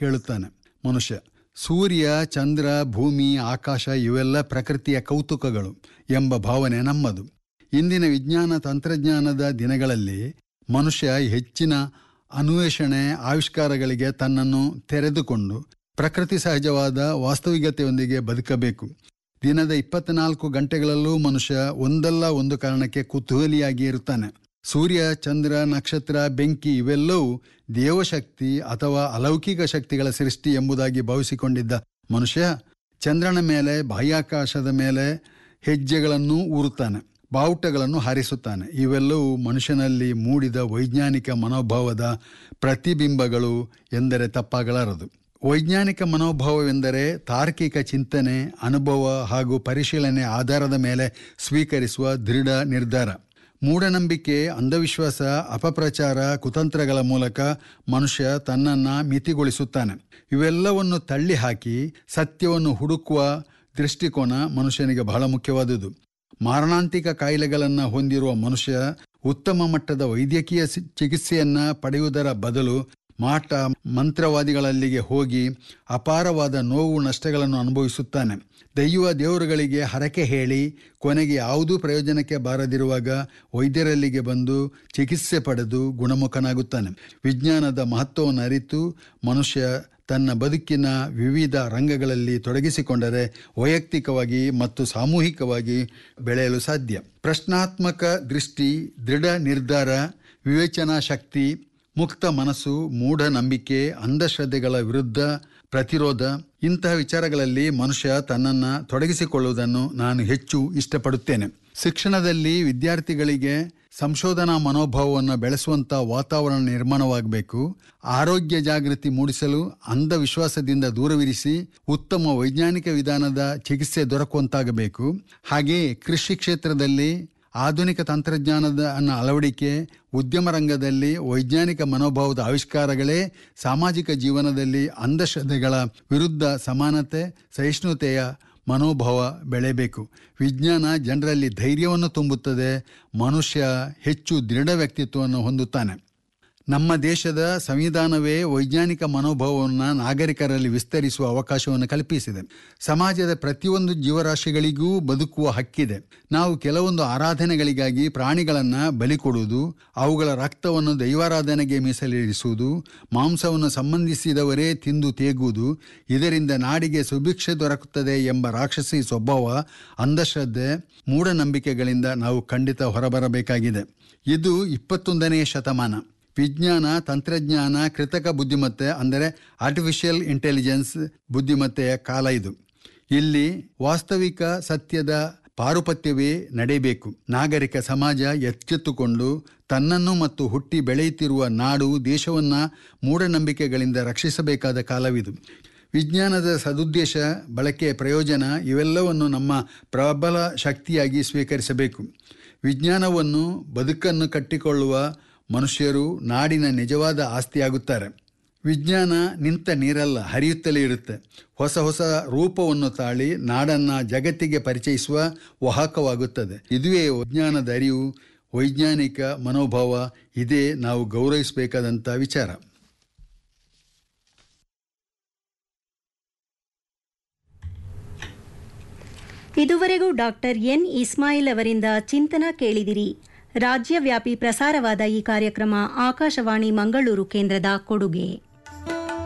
ಕೇಳುತ್ತಾನೆ ಮನುಷ್ಯ ಸೂರ್ಯ ಚಂದ್ರ ಭೂಮಿ ಆಕಾಶ ಇವೆಲ್ಲ ಪ್ರಕೃತಿಯ ಕೌತುಕಗಳು ಎಂಬ ಭಾವನೆ ನಮ್ಮದು ಇಂದಿನ ವಿಜ್ಞಾನ ತಂತ್ರಜ್ಞಾನದ ದಿನಗಳಲ್ಲಿ ಮನುಷ್ಯ ಹೆಚ್ಚಿನ ಅನ್ವೇಷಣೆ ಆವಿಷ್ಕಾರಗಳಿಗೆ ತನ್ನನ್ನು ತೆರೆದುಕೊಂಡು ಪ್ರಕೃತಿ ಸಹಜವಾದ ವಾಸ್ತವಿಕತೆಯೊಂದಿಗೆ ಬದುಕಬೇಕು ದಿನದ ಇಪ್ಪತ್ನಾಲ್ಕು ಗಂಟೆಗಳಲ್ಲೂ ಮನುಷ್ಯ ಒಂದಲ್ಲ ಒಂದು ಕಾರಣಕ್ಕೆ ಕುತೂಹಲಿಯಾಗಿ ಇರುತ್ತಾನೆ ಸೂರ್ಯ ಚಂದ್ರ ನಕ್ಷತ್ರ ಬೆಂಕಿ ಇವೆಲ್ಲವೂ ದೇವಶಕ್ತಿ ಅಥವಾ ಅಲೌಕಿಕ ಶಕ್ತಿಗಳ ಸೃಷ್ಟಿ ಎಂಬುದಾಗಿ ಭಾವಿಸಿಕೊಂಡಿದ್ದ ಮನುಷ್ಯ ಚಂದ್ರನ ಮೇಲೆ ಬಾಹ್ಯಾಕಾಶದ ಮೇಲೆ ಹೆಜ್ಜೆಗಳನ್ನು ಊರುತ್ತಾನೆ ಬಾವುಟಗಳನ್ನು ಹಾರಿಸುತ್ತಾನೆ ಇವೆಲ್ಲವೂ ಮನುಷ್ಯನಲ್ಲಿ ಮೂಡಿದ ವೈಜ್ಞಾನಿಕ ಮನೋಭಾವದ ಪ್ರತಿಬಿಂಬಗಳು ಎಂದರೆ ತಪ್ಪಾಗಲಾರದು ವೈಜ್ಞಾನಿಕ ಮನೋಭಾವವೆಂದರೆ ತಾರ್ಕಿಕ ಚಿಂತನೆ ಅನುಭವ ಹಾಗೂ ಪರಿಶೀಲನೆ ಆಧಾರದ ಮೇಲೆ ಸ್ವೀಕರಿಸುವ ದೃಢ ನಿರ್ಧಾರ ಮೂಢನಂಬಿಕೆ ಅಂಧವಿಶ್ವಾಸ ಅಪಪ್ರಚಾರ ಕುತಂತ್ರಗಳ ಮೂಲಕ ಮನುಷ್ಯ ತನ್ನನ್ನು ಮಿತಿಗೊಳಿಸುತ್ತಾನೆ ಇವೆಲ್ಲವನ್ನು ತಳ್ಳಿ ಹಾಕಿ ಸತ್ಯವನ್ನು ಹುಡುಕುವ ದೃಷ್ಟಿಕೋನ ಮನುಷ್ಯನಿಗೆ ಬಹಳ ಮುಖ್ಯವಾದುದು ಮಾರಣಾಂತಿಕ ಕಾಯಿಲೆಗಳನ್ನು ಹೊಂದಿರುವ ಮನುಷ್ಯ ಉತ್ತಮ ಮಟ್ಟದ ವೈದ್ಯಕೀಯ ಸಿ- ಚಿಕಿತ್ಸೆಯನ್ನ ಪಡೆಯುವುದರ ಬದಲು ಮಾಟ ಮಂತ್ರವಾದಿಗಳಲ್ಲಿಗೆ ಹೋಗಿ ಅಪಾರವಾದ ನೋವು ನಷ್ಟಗಳನ್ನು ಅನುಭವಿಸುತ್ತಾನೆ ದೈವ ದೇವರುಗಳಿಗೆ ಹರಕೆ ಹೇಳಿ ಕೊನೆಗೆ ಯಾವುದೂ ಪ್ರಯೋಜನಕ್ಕೆ ಬಾರದಿರುವಾಗ ವೈದ್ಯರಲ್ಲಿಗೆ ಬಂದು ಚಿಕಿತ್ಸೆ ಪಡೆದು ಗುಣಮುಖನಾಗುತ್ತಾನೆ ವಿಜ್ಞಾನದ ಮಹತ್ವವನ್ನು ಅರಿತು ಮನುಷ್ಯ ತನ್ನ ಬದುಕಿನ ವಿವಿಧ ರಂಗಗಳಲ್ಲಿ ತೊಡಗಿಸಿಕೊಂಡರೆ ವೈಯಕ್ತಿಕವಾಗಿ ಮತ್ತು ಸಾಮೂಹಿಕವಾಗಿ ಬೆಳೆಯಲು ಸಾಧ್ಯ ಪ್ರಶ್ನಾತ್ಮಕ ದೃಷ್ಟಿ ದೃಢ ನಿರ್ಧಾರ ವಿವೇಚನಾ ಶಕ್ತಿ ಮುಕ್ತ ಮನಸ್ಸು ಮೂಢನಂಬಿಕೆ ಅಂಧಶ್ರದ್ಧೆಗಳ ವಿರುದ್ಧ ಪ್ರತಿರೋಧ ಇಂತಹ ವಿಚಾರಗಳಲ್ಲಿ ಮನುಷ್ಯ ತನ್ನನ್ನು ತೊಡಗಿಸಿಕೊಳ್ಳುವುದನ್ನು ನಾನು ಹೆಚ್ಚು ಇಷ್ಟಪಡುತ್ತೇನೆ ಶಿಕ್ಷಣದಲ್ಲಿ ವಿದ್ಯಾರ್ಥಿಗಳಿಗೆ ಸಂಶೋಧನಾ ಮನೋಭಾವವನ್ನು ಬೆಳೆಸುವಂಥ ವಾತಾವರಣ ನಿರ್ಮಾಣವಾಗಬೇಕು ಆರೋಗ್ಯ ಜಾಗೃತಿ ಮೂಡಿಸಲು ಅಂಧವಿಶ್ವಾಸದಿಂದ ದೂರವಿರಿಸಿ ಉತ್ತಮ ವೈಜ್ಞಾನಿಕ ವಿಧಾನದ ಚಿಕಿತ್ಸೆ ದೊರಕುವಂತಾಗಬೇಕು ಹಾಗೆಯೇ ಕೃಷಿ ಕ್ಷೇತ್ರದಲ್ಲಿ ಆಧುನಿಕ ತಂತ್ರಜ್ಞಾನದ ಅನ್ನ ಅಳವಡಿಕೆ ಉದ್ಯಮ ರಂಗದಲ್ಲಿ ವೈಜ್ಞಾನಿಕ ಮನೋಭಾವದ ಆವಿಷ್ಕಾರಗಳೇ ಸಾಮಾಜಿಕ ಜೀವನದಲ್ಲಿ ಅಂಧಶ್ರದ್ಧೆಗಳ ವಿರುದ್ಧ ಸಮಾನತೆ ಸಹಿಷ್ಣುತೆಯ ಮನೋಭಾವ ಬೆಳೆಯಬೇಕು ವಿಜ್ಞಾನ ಜನರಲ್ಲಿ ಧೈರ್ಯವನ್ನು ತುಂಬುತ್ತದೆ ಮನುಷ್ಯ ಹೆಚ್ಚು ದೃಢ ವ್ಯಕ್ತಿತ್ವವನ್ನು ಹೊಂದುತ್ತಾನೆ ನಮ್ಮ ದೇಶದ ಸಂವಿಧಾನವೇ ವೈಜ್ಞಾನಿಕ ಮನೋಭಾವವನ್ನು ನಾಗರಿಕರಲ್ಲಿ ವಿಸ್ತರಿಸುವ ಅವಕಾಶವನ್ನು ಕಲ್ಪಿಸಿದೆ ಸಮಾಜದ ಪ್ರತಿಯೊಂದು ಜೀವರಾಶಿಗಳಿಗೂ ಬದುಕುವ ಹಕ್ಕಿದೆ ನಾವು ಕೆಲವೊಂದು ಆರಾಧನೆಗಳಿಗಾಗಿ ಪ್ರಾಣಿಗಳನ್ನು ಬಲಿ ಕೊಡುವುದು ಅವುಗಳ ರಕ್ತವನ್ನು ದೈವಾರಾಧನೆಗೆ ಮೀಸಲಿರಿಸುವುದು ಮಾಂಸವನ್ನು ಸಂಬಂಧಿಸಿದವರೇ ತಿಂದು ತೇಗುವುದು ಇದರಿಂದ ನಾಡಿಗೆ ಸುಭಿಕ್ಷೆ ದೊರಕುತ್ತದೆ ಎಂಬ ರಾಕ್ಷಸಿ ಸ್ವಭಾವ ಅಂಧಶ್ರದ್ಧೆ ಮೂಢನಂಬಿಕೆಗಳಿಂದ ನಾವು ಖಂಡಿತ ಹೊರಬರಬೇಕಾಗಿದೆ ಇದು ಇಪ್ಪತ್ತೊಂದನೆಯ ಶತಮಾನ ವಿಜ್ಞಾನ ತಂತ್ರಜ್ಞಾನ ಕೃತಕ ಬುದ್ಧಿಮತ್ತೆ ಅಂದರೆ ಆರ್ಟಿಫಿಷಿಯಲ್ ಇಂಟೆಲಿಜೆನ್ಸ್ ಬುದ್ಧಿಮತ್ತೆಯ ಕಾಲ ಇದು ಇಲ್ಲಿ ವಾಸ್ತವಿಕ ಸತ್ಯದ ಪಾರುಪತ್ಯವೇ ನಡೆಯಬೇಕು ನಾಗರಿಕ ಸಮಾಜ ಎಚ್ಚೆತ್ತುಕೊಂಡು ತನ್ನನ್ನು ಮತ್ತು ಹುಟ್ಟಿ ಬೆಳೆಯುತ್ತಿರುವ ನಾಡು ದೇಶವನ್ನ ಮೂಢನಂಬಿಕೆಗಳಿಂದ ರಕ್ಷಿಸಬೇಕಾದ ಕಾಲವಿದು ವಿಜ್ಞಾನದ ಸದುದ್ದೇಶ ಬಳಕೆ ಪ್ರಯೋಜನ ಇವೆಲ್ಲವನ್ನು ನಮ್ಮ ಪ್ರಬಲ ಶಕ್ತಿಯಾಗಿ ಸ್ವೀಕರಿಸಬೇಕು ವಿಜ್ಞಾನವನ್ನು ಬದುಕನ್ನು ಕಟ್ಟಿಕೊಳ್ಳುವ ಮನುಷ್ಯರು ನಾಡಿನ ನಿಜವಾದ ಆಸ್ತಿಯಾಗುತ್ತಾರೆ ವಿಜ್ಞಾನ ನಿಂತ ನೀರಲ್ಲ ಹರಿಯುತ್ತಲೇ ಇರುತ್ತೆ ಹೊಸ ಹೊಸ ರೂಪವನ್ನು ತಾಳಿ ನಾಡನ್ನು ಜಗತ್ತಿಗೆ ಪರಿಚಯಿಸುವ ವಾಹಕವಾಗುತ್ತದೆ ಇದುವೇ ವಿಜ್ಞಾನದ ಅರಿವು ವೈಜ್ಞಾನಿಕ ಮನೋಭಾವ ಇದೇ ನಾವು ಗೌರವಿಸಬೇಕಾದಂಥ ವಿಚಾರ ಇದುವರೆಗೂ ಡಾಕ್ಟರ್ ಎನ್ ಇಸ್ಮಾಯಿಲ್ ಅವರಿಂದ ಚಿಂತನ ಕೇಳಿದಿರಿ ರಾಜ್ಯವ್ಯಾಪಿ ಪ್ರಸಾರವಾದ ಈ ಕಾರ್ಯಕ್ರಮ ಆಕಾಶವಾಣಿ ಮಂಗಳೂರು ಕೇಂದ್ರದ ಕೊಡುಗೆ